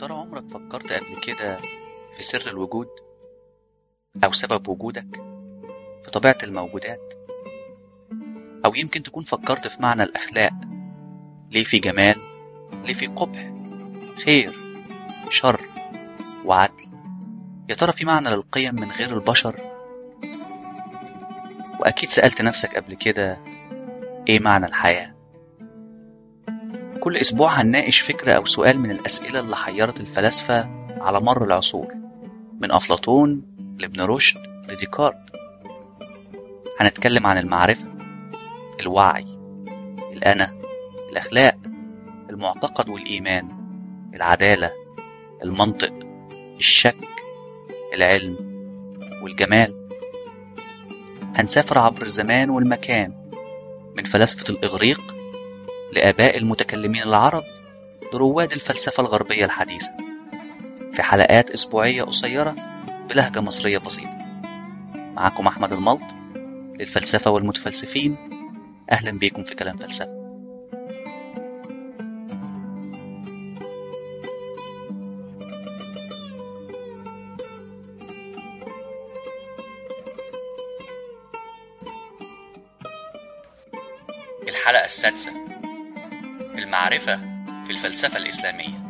ترى عمرك فكرت قبل كده في سر الوجود أو سبب وجودك في طبيعة الموجودات أو يمكن تكون فكرت في معنى الأخلاق ليه في جمال ليه في قبح خير شر وعدل يا ترى في معنى للقيم من غير البشر وأكيد سألت نفسك قبل كده إيه معنى الحياة كل أسبوع هنناقش فكرة أو سؤال من الأسئلة اللي حيرت الفلاسفة على مر العصور من أفلاطون لابن رشد لديكارت هنتكلم عن المعرفة الوعي الأنا الأخلاق المعتقد والإيمان العدالة المنطق الشك العلم والجمال هنسافر عبر الزمان والمكان من فلاسفة الإغريق لآباء المتكلمين العرب لرواد الفلسفة الغربية الحديثة في حلقات أسبوعية قصيرة بلهجة مصرية بسيطة معكم أحمد الملط للفلسفة والمتفلسفين أهلا بيكم في كلام فلسفة الحلقة السادسة المعرفة في الفلسفة الإسلامية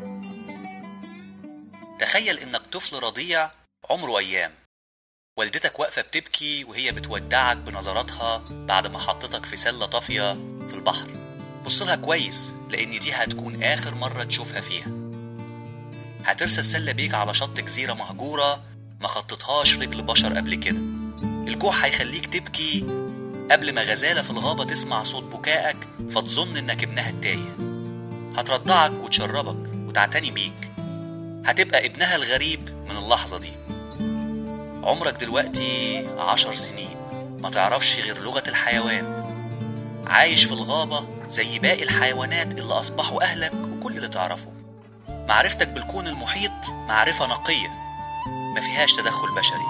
تخيل إنك طفل رضيع عمره أيام والدتك واقفة بتبكي وهي بتودعك بنظراتها بعد ما حطتك في سلة طافية في البحر بصلها كويس لأن دي هتكون آخر مرة تشوفها فيها هترسى السلة بيك على شط جزيرة مهجورة ما خطتهاش رجل بشر قبل كده الجوع هيخليك تبكي قبل ما غزالة في الغابة تسمع صوت بكائك فتظن إنك ابنها التايه هترضعك وتشربك وتعتني بيك هتبقى ابنها الغريب من اللحظة دي عمرك دلوقتي عشر سنين ما تعرفش غير لغة الحيوان عايش في الغابة زي باقي الحيوانات اللي أصبحوا أهلك وكل اللي تعرفه معرفتك بالكون المحيط معرفة نقية ما فيهاش تدخل بشري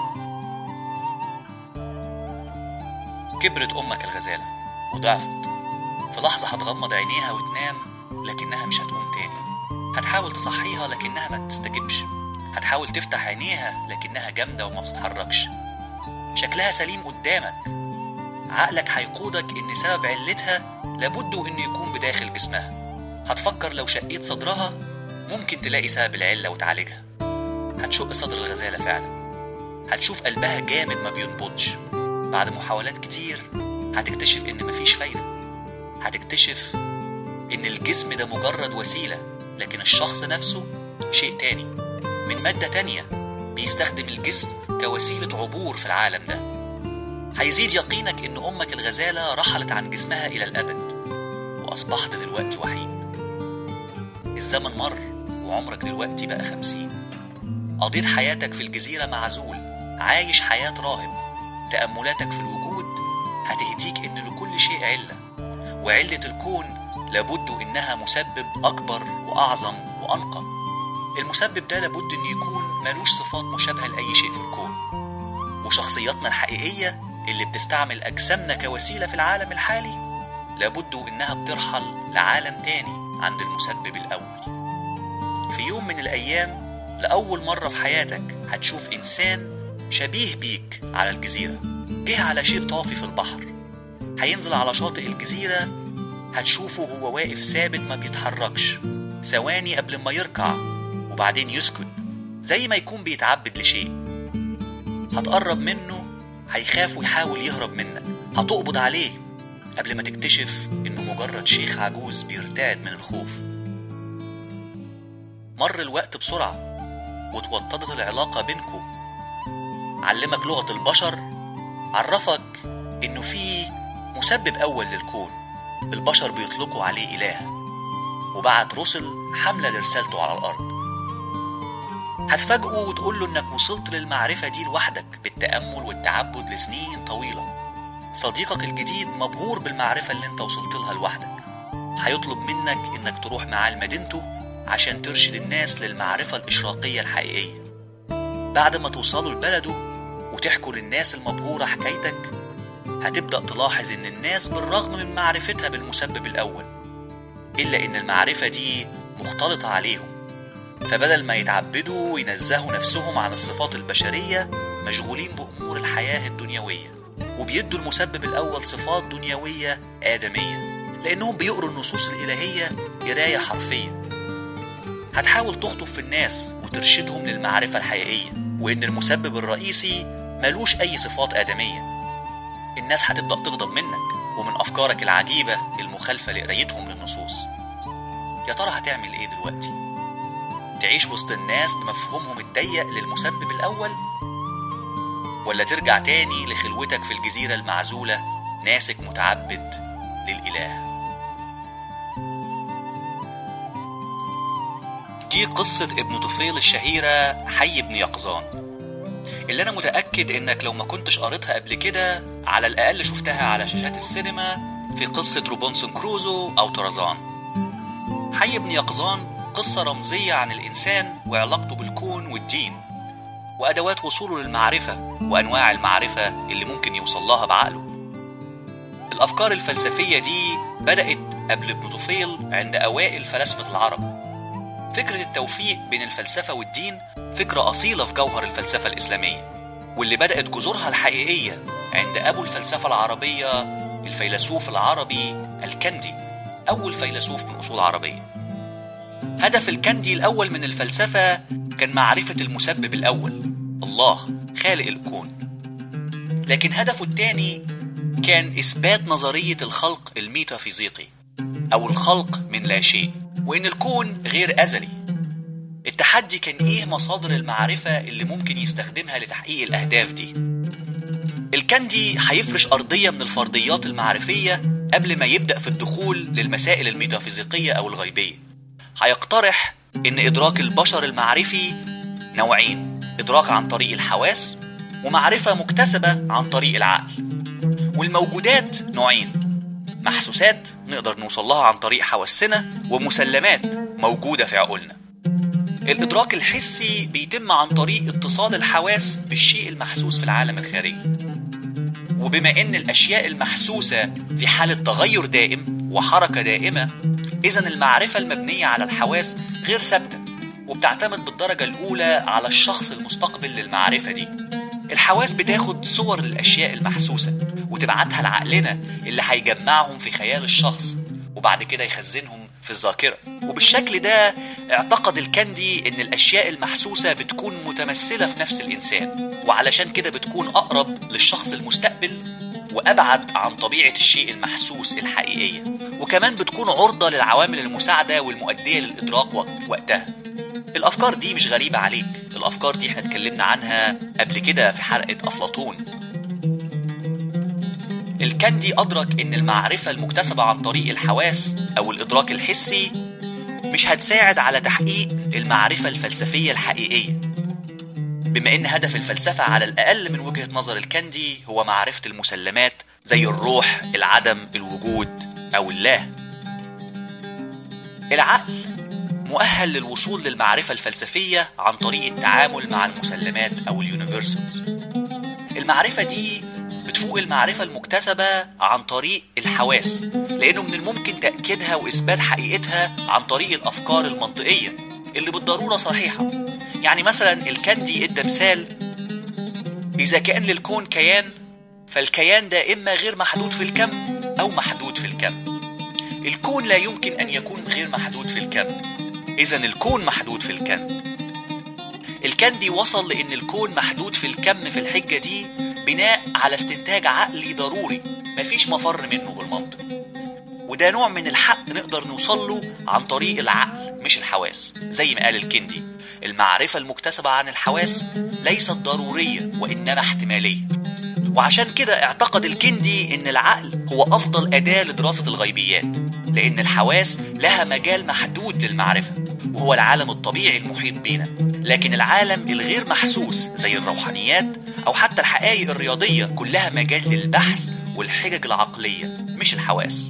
كبرت أمك الغزالة وضعفت في لحظة هتغمض عينيها وتنام لكنها مش هتقوم تاني هتحاول تصحيها لكنها ما تستجبش هتحاول تفتح عينيها لكنها جامدة وما بتتحركش شكلها سليم قدامك عقلك هيقودك إن سبب علتها لابد وإنه يكون بداخل جسمها هتفكر لو شقيت صدرها ممكن تلاقي سبب العلة وتعالجها هتشق صدر الغزالة فعلا هتشوف قلبها جامد ما بينبضش بعد محاولات كتير هتكتشف إن مفيش فايدة هتكتشف إن الجسم ده مجرد وسيلة لكن الشخص نفسه شيء تاني من مادة تانية بيستخدم الجسم كوسيلة عبور في العالم ده هيزيد يقينك إن أمك الغزالة رحلت عن جسمها إلى الأبد وأصبحت دلوقتي وحيد الزمن مر وعمرك دلوقتي بقى خمسين قضيت حياتك في الجزيرة معزول عايش حياة راهب تأملاتك في الوجود هتهديك إن لكل شيء علة وعلة الكون لابد إنها مسبب أكبر وأعظم وأنقى المسبب ده لابد إن يكون ملوش صفات مشابهة لأي شيء في الكون وشخصياتنا الحقيقية اللي بتستعمل أجسامنا كوسيلة في العالم الحالي لابد إنها بترحل لعالم تاني عند المسبب الأول في يوم من الأيام لأول مرة في حياتك هتشوف إنسان شبيه بيك على الجزيرة جه على شيء طافي في البحر هينزل على شاطئ الجزيرة هتشوفه هو واقف ثابت ما بيتحركش ثواني قبل ما يركع وبعدين يسكت زي ما يكون بيتعبد لشيء هتقرب منه هيخاف ويحاول يهرب منك هتقبض عليه قبل ما تكتشف انه مجرد شيخ عجوز بيرتعد من الخوف مر الوقت بسرعة واتوطدت العلاقة بينكم علمك لغة البشر عرفك انه في مسبب اول للكون البشر بيطلقوا عليه اله وبعت رسل حملة لرسالته على الارض هتفاجئه وتقول له انك وصلت للمعرفة دي لوحدك بالتأمل والتعبد لسنين طويلة صديقك الجديد مبهور بالمعرفة اللي انت وصلت لها لوحدك هيطلب منك انك تروح معاه لمدينته عشان ترشد الناس للمعرفة الإشراقية الحقيقية بعد ما توصلوا لبلده وتحكوا للناس المبهورة حكايتك هتبدأ تلاحظ إن الناس بالرغم من معرفتها بالمسبب الأول إلا إن المعرفة دي مختلطة عليهم فبدل ما يتعبدوا وينزهوا نفسهم عن الصفات البشرية مشغولين بأمور الحياة الدنيوية وبيدوا المسبب الأول صفات دنيوية آدمية لأنهم بيقروا النصوص الإلهية قراية حرفية هتحاول تخطب في الناس وترشدهم للمعرفة الحقيقية وإن المسبب الرئيسي ملوش أي صفات آدمية الناس هتبدأ تغضب منك ومن أفكارك العجيبة المخالفة لقرايتهم للنصوص يا ترى هتعمل إيه دلوقتي؟ تعيش وسط الناس بمفهومهم الضيق للمسبب الأول؟ ولا ترجع تاني لخلوتك في الجزيرة المعزولة ناسك متعبد للإله دي قصة ابن طفيل الشهيرة حي بن يقظان اللي أنا متأكد إنك لو ما كنتش قريتها قبل كده على الأقل شفتها على شاشات السينما في قصة روبنسون كروزو أو طرزان حي بن يقظان قصة رمزية عن الإنسان وعلاقته بالكون والدين وأدوات وصوله للمعرفة وأنواع المعرفة اللي ممكن يوصل لها بعقله الأفكار الفلسفية دي بدأت قبل ابن طفيل عند أوائل فلاسفة العرب فكرة التوفيق بين الفلسفة والدين فكرة أصيلة في جوهر الفلسفة الإسلامية واللي بدأت جذورها الحقيقية عند أبو الفلسفة العربية الفيلسوف العربي الكندي أول فيلسوف من أصول عربية هدف الكندي الأول من الفلسفة كان معرفة المسبب الأول الله خالق الكون لكن هدفه الثاني كان إثبات نظرية الخلق الميتافيزيقي أو الخلق من لا شيء وإن الكون غير أزلي التحدي كان إيه مصادر المعرفة اللي ممكن يستخدمها لتحقيق الأهداف دي الكندي هيفرش أرضية من الفرضيات المعرفية قبل ما يبدأ في الدخول للمسائل الميتافيزيقية أو الغيبية هيقترح إن إدراك البشر المعرفي نوعين إدراك عن طريق الحواس ومعرفة مكتسبة عن طريق العقل والموجودات نوعين محسوسات نقدر نوصل لها عن طريق حواسنا ومسلمات موجودة في عقولنا الإدراك الحسي بيتم عن طريق اتصال الحواس بالشيء المحسوس في العالم الخارجي وبما إن الأشياء المحسوسة في حالة تغير دائم وحركة دائمة إذا المعرفة المبنية على الحواس غير ثابتة وبتعتمد بالدرجة الأولى على الشخص المستقبل للمعرفة دي الحواس بتاخد صور للأشياء المحسوسة وتبعتها لعقلنا اللي هيجمعهم في خيال الشخص وبعد كده يخزنهم في الذاكرة وبالشكل ده اعتقد الكندي ان الاشياء المحسوسة بتكون متمثلة في نفس الانسان وعلشان كده بتكون اقرب للشخص المستقبل وابعد عن طبيعة الشيء المحسوس الحقيقية وكمان بتكون عرضة للعوامل المساعدة والمؤدية للادراك وقتها الافكار دي مش غريبة عليك الافكار دي احنا اتكلمنا عنها قبل كده في حلقة افلاطون الكندي أدرك إن المعرفة المكتسبة عن طريق الحواس أو الإدراك الحسي مش هتساعد على تحقيق المعرفة الفلسفية الحقيقية بما إن هدف الفلسفة على الأقل من وجهة نظر الكندي هو معرفة المسلمات زي الروح العدم الوجود أو الله العقل مؤهل للوصول للمعرفة الفلسفية عن طريق التعامل مع المسلمات أو اليونيفرسالز المعرفة دي بتفوق المعرفة المكتسبة عن طريق الحواس لأنه من الممكن تأكيدها وإثبات حقيقتها عن طريق الأفكار المنطقية اللي بالضرورة صحيحة يعني مثلا الكندي ادى مثال إذا كان للكون كيان فالكيان ده إما غير محدود في الكم أو محدود في الكم الكون لا يمكن أن يكون غير محدود في الكم إذا الكون محدود في الكم الكندي وصل لأن الكون محدود في الكم في الحجة دي بناء على استنتاج عقلي ضروري مفيش مفر منه بالمنطق وده نوع من الحق نقدر نوصل له عن طريق العقل مش الحواس زي ما قال الكندي المعرفة المكتسبة عن الحواس ليست ضرورية وإنما احتمالية وعشان كده اعتقد الكندي إن العقل هو أفضل أداة لدراسة الغيبيات لأن الحواس لها مجال محدود للمعرفة وهو العالم الطبيعي المحيط بينا لكن العالم الغير محسوس زي الروحانيات أو حتى الحقائق الرياضية كلها مجال للبحث والحجج العقلية مش الحواس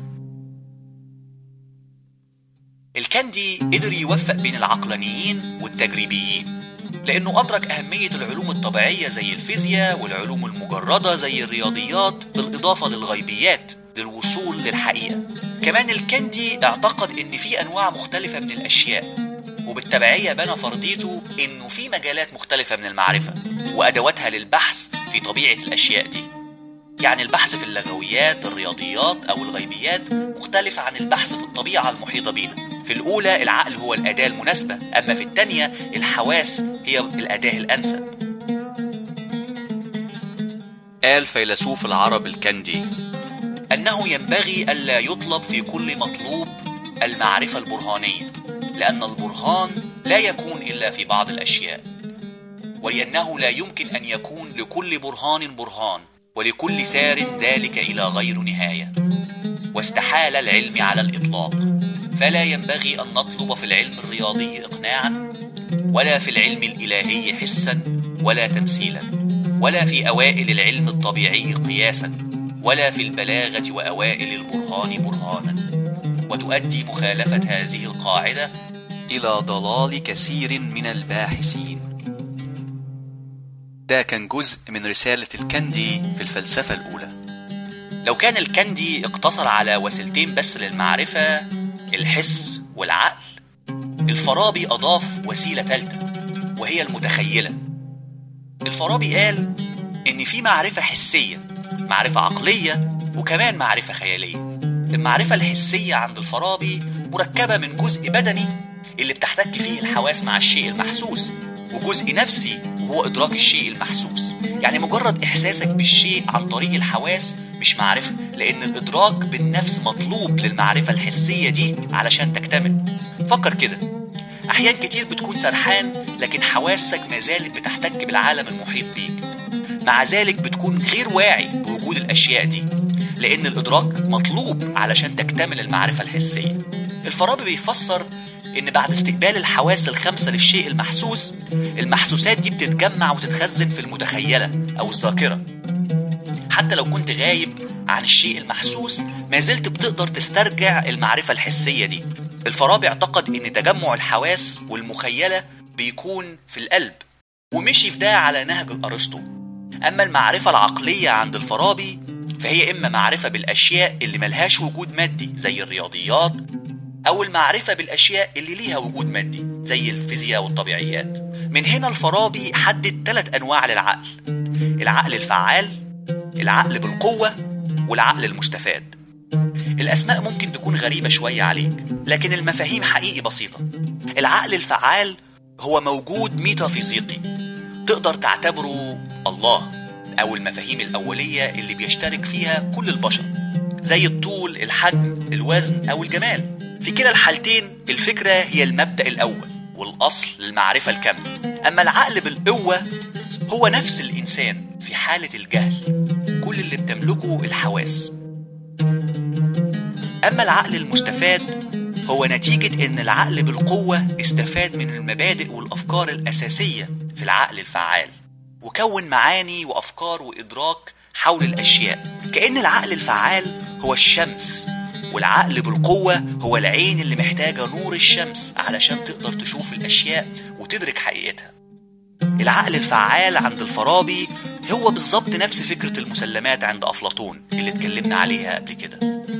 الكندي قدر يوفق بين العقلانيين والتجريبيين لأنه أدرك أهمية العلوم الطبيعية زي الفيزياء والعلوم المجردة زي الرياضيات بالإضافة للغيبيات للوصول للحقيقة كمان الكندي اعتقد إن في أنواع مختلفة من الأشياء وبالتبعية بنى فرضيته إنه في مجالات مختلفة من المعرفة وأدواتها للبحث في طبيعة الأشياء دي يعني البحث في اللغويات الرياضيات أو الغيبيات مختلفة عن البحث في الطبيعة المحيطة بينا في الأولى العقل هو الأداة المناسبة أما في الثانية الحواس هي الأداة الأنسب قال فيلسوف العرب الكندي أنه ينبغي ألا يطلب في كل مطلوب المعرفة البرهانية لأن البرهان لا يكون إلا في بعض الأشياء ولأنه لا يمكن أن يكون لكل برهان برهان ولكل سار ذلك إلى غير نهاية واستحال العلم على الإطلاق فلا ينبغي أن نطلب في العلم الرياضي إقناعا ولا في العلم الإلهي حسا ولا تمثيلا ولا في أوائل العلم الطبيعي قياسا ولا في البلاغة وأوائل البرهان برهانا وتؤدي مخالفة هذه القاعدة إلى ضلال كثير من الباحثين ده كان جزء من رسالة الكندي في الفلسفة الأولى لو كان الكندي اقتصر على وسيلتين بس للمعرفة الحس والعقل الفارابي أضاف وسيلة ثالثة وهي المتخيلة الفارابي قال إن في معرفة حسية معرفة عقلية وكمان معرفة خيالية المعرفة الحسية عند الفارابي مركبة من جزء بدني اللي بتحتك فيه الحواس مع الشيء المحسوس وجزء نفسي وهو إدراك الشيء المحسوس يعني مجرد إحساسك بالشيء عن طريق الحواس مش معرفة لأن الإدراك بالنفس مطلوب للمعرفة الحسية دي علشان تكتمل فكر كده أحيان كتير بتكون سرحان لكن حواسك ما زالت بتحتك بالعالم المحيط بيك مع ذلك بتكون غير واعي بوجود الأشياء دي لأن الإدراك مطلوب علشان تكتمل المعرفة الحسية الفارابي بيفسر إن بعد استقبال الحواس الخمسة للشيء المحسوس المحسوسات دي بتتجمع وتتخزن في المتخيلة أو الذاكرة حتى لو كنت غايب عن الشيء المحسوس ما زلت بتقدر تسترجع المعرفة الحسية دي الفارابي اعتقد ان تجمع الحواس والمخيلة بيكون في القلب ومشي في ده على نهج ارسطو اما المعرفة العقلية عند الفارابي فهي اما معرفة بالاشياء اللي ملهاش وجود مادي زي الرياضيات او المعرفة بالاشياء اللي ليها وجود مادي زي الفيزياء والطبيعيات من هنا الفارابي حدد ثلاث انواع للعقل العقل الفعال العقل بالقوة والعقل المستفاد الأسماء ممكن تكون غريبة شوية عليك لكن المفاهيم حقيقي بسيطة العقل الفعال هو موجود ميتافيزيقي تقدر تعتبره الله أو المفاهيم الأولية اللي بيشترك فيها كل البشر زي الطول الحجم الوزن أو الجمال في كلا الحالتين الفكرة هي المبدأ الأول والأصل للمعرفة الكاملة أما العقل بالقوة هو نفس الإنسان في حالة الجهل كل اللي بتملكه الحواس أما العقل المستفاد هو نتيجة إن العقل بالقوة استفاد من المبادئ والأفكار الأساسية في العقل الفعال وكون معاني وأفكار وإدراك حول الأشياء كأن العقل الفعال هو الشمس والعقل بالقوة هو العين اللي محتاجة نور الشمس علشان تقدر تشوف الأشياء وتدرك حقيقتها العقل الفعال عند الفارابي هو بالظبط نفس فكرة المسلمات عند أفلاطون اللي اتكلمنا عليها قبل كده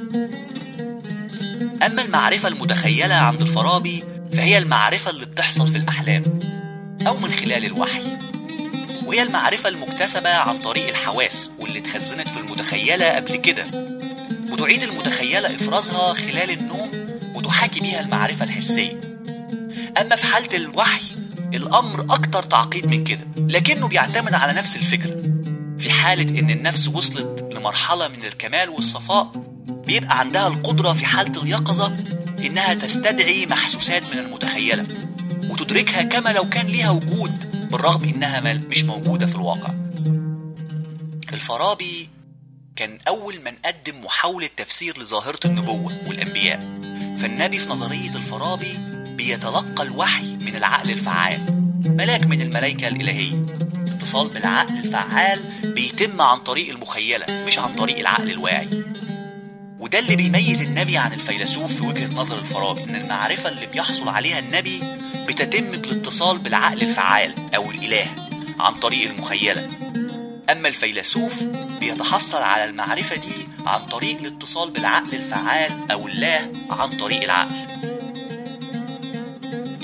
أما المعرفة المتخيلة عند الفارابي فهي المعرفة اللي بتحصل في الأحلام أو من خلال الوحي وهي المعرفة المكتسبة عن طريق الحواس واللي اتخزنت في المتخيلة قبل كده وتعيد المتخيلة إفرازها خلال النوم وتحاكي بيها المعرفة الحسية أما في حالة الوحي الأمر أكتر تعقيد من كده لكنه بيعتمد على نفس الفكرة في حالة إن النفس وصلت لمرحلة من الكمال والصفاء بيبقى عندها القدرة في حالة اليقظة إنها تستدعي محسوسات من المتخيلة وتدركها كما لو كان ليها وجود بالرغم إنها مش موجودة في الواقع الفارابي كان أول من قدم محاولة تفسير لظاهرة النبوة والأنبياء فالنبي في نظرية الفارابي بيتلقى الوحي من العقل الفعال ملاك من الملائكة الإلهية الاتصال بالعقل الفعال بيتم عن طريق المخيلة مش عن طريق العقل الواعي وده اللي بيميز النبي عن الفيلسوف في وجهة نظر الفارابي إن المعرفة اللي بيحصل عليها النبي بتتم بالاتصال بالعقل الفعال أو الإله عن طريق المخيلة أما الفيلسوف بيتحصل على المعرفة دي عن طريق الاتصال بالعقل الفعال أو الله عن طريق العقل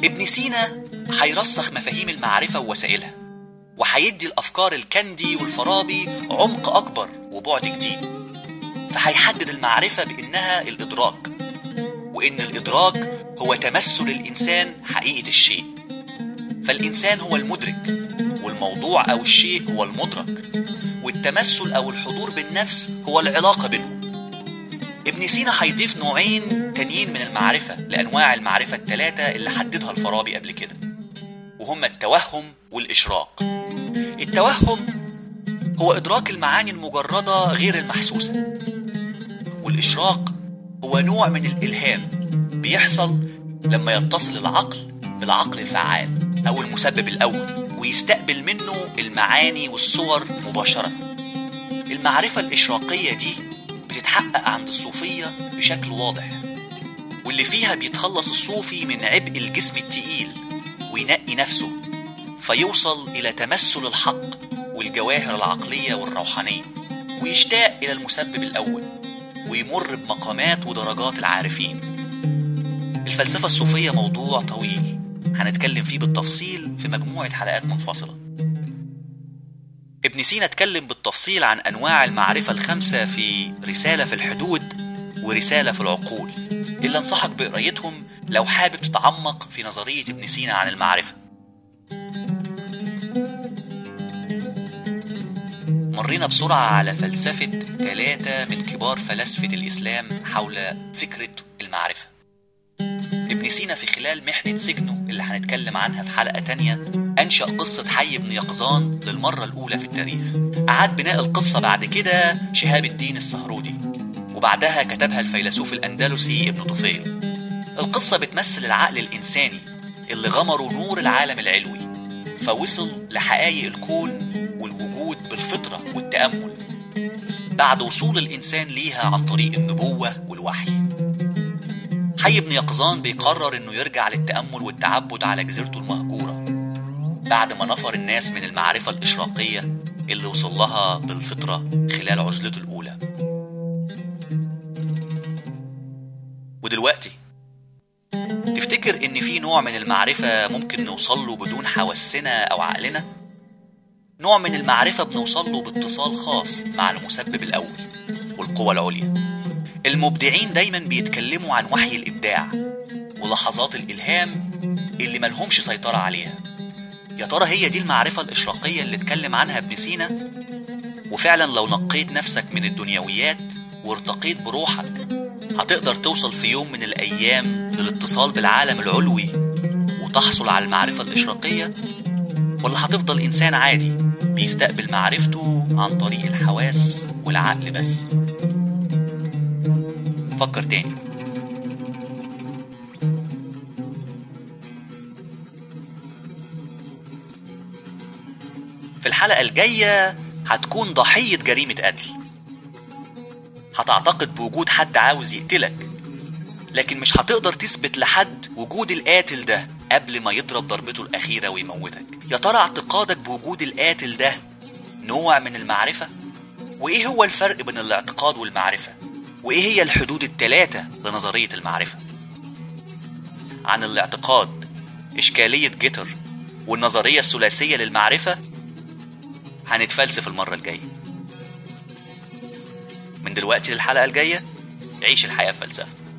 ابن سينا هيرسخ مفاهيم المعرفة ووسائلها وهيدي الأفكار الكندي والفارابي عمق أكبر وبعد جديد فهيحدد المعرفة بإنها الإدراك وإن الإدراك هو تمثل الإنسان حقيقة الشيء فالإنسان هو المدرك والموضوع أو الشيء هو المدرك والتمثل أو الحضور بالنفس هو العلاقة بينهم ابن سينا هيضيف نوعين تانيين من المعرفة لأنواع المعرفة الثلاثة اللي حددها الفارابي قبل كده وهما التوهم والإشراق التوهم هو إدراك المعاني المجردة غير المحسوسة والإشراق هو نوع من الإلهام بيحصل لما يتصل العقل بالعقل الفعال أو المسبب الأول ويستقبل منه المعاني والصور مباشرة المعرفة الإشراقية دي بتتحقق عند الصوفية بشكل واضح واللي فيها بيتخلص الصوفي من عبء الجسم التقيل وينقي نفسه فيوصل إلى تمثل الحق والجواهر العقلية والروحانية ويشتاق إلى المسبب الأول ويمر بمقامات ودرجات العارفين الفلسفة الصوفية موضوع طويل هنتكلم فيه بالتفصيل في مجموعة حلقات منفصلة ابن سينا اتكلم بالتفصيل عن أنواع المعرفة الخمسة في رسالة في الحدود ورسالة في العقول اللي انصحك بقرايتهم لو حابب تتعمق في نظرية ابن سينا عن المعرفة مرينا بسرعة على فلسفة ثلاثة من كبار فلاسفة الإسلام حول فكرة المعرفة ابن سينا في خلال محنة سجنه اللي هنتكلم عنها في حلقة تانية أنشأ قصة حي بن يقظان للمرة الأولى في التاريخ أعاد بناء القصة بعد كده شهاب الدين السهرودي وبعدها كتبها الفيلسوف الأندلسي ابن طفيل القصة بتمثل العقل الإنساني اللي غمره نور العالم العلوي فوصل لحقائق الكون والوجود بالفطرة والتأمل بعد وصول الإنسان ليها عن طريق النبوة والوحي حي بن يقظان بيقرر انه يرجع للتأمل والتعبد على جزيرته المهجورة بعد ما نفر الناس من المعرفة الإشراقية اللي وصل لها بالفطرة خلال عزلته الأولى ودلوقتي تفتكر إن في نوع من المعرفة ممكن نوصل له بدون حواسنا أو عقلنا؟ نوع من المعرفة بنوصل له باتصال خاص مع المسبب الأول والقوى العليا المبدعين دايما بيتكلموا عن وحي الإبداع ولحظات الإلهام اللي ملهمش سيطرة عليها يا ترى هي دي المعرفة الإشراقية اللي اتكلم عنها ابن سينا وفعلا لو نقيت نفسك من الدنيويات وارتقيت بروحك هتقدر توصل في يوم من الأيام للاتصال بالعالم العلوي وتحصل على المعرفة الإشراقية ولا هتفضل إنسان عادي بيستقبل معرفته عن طريق الحواس والعقل بس فكر تاني في الحلقة الجاية هتكون ضحية جريمة قتل هتعتقد بوجود حد عاوز يقتلك لكن مش هتقدر تثبت لحد وجود القاتل ده قبل ما يضرب ضربته الأخيرة ويموتك يا ترى اعتقادك بوجود القاتل ده نوع من المعرفة؟ وإيه هو الفرق بين الاعتقاد والمعرفة؟ وإيه هي الحدود الثلاثة لنظرية المعرفة؟ عن الاعتقاد إشكالية جيتر والنظرية الثلاثية للمعرفة هنتفلسف المرة الجاية من دلوقتي للحلقة الجاية عيش الحياة فلسفة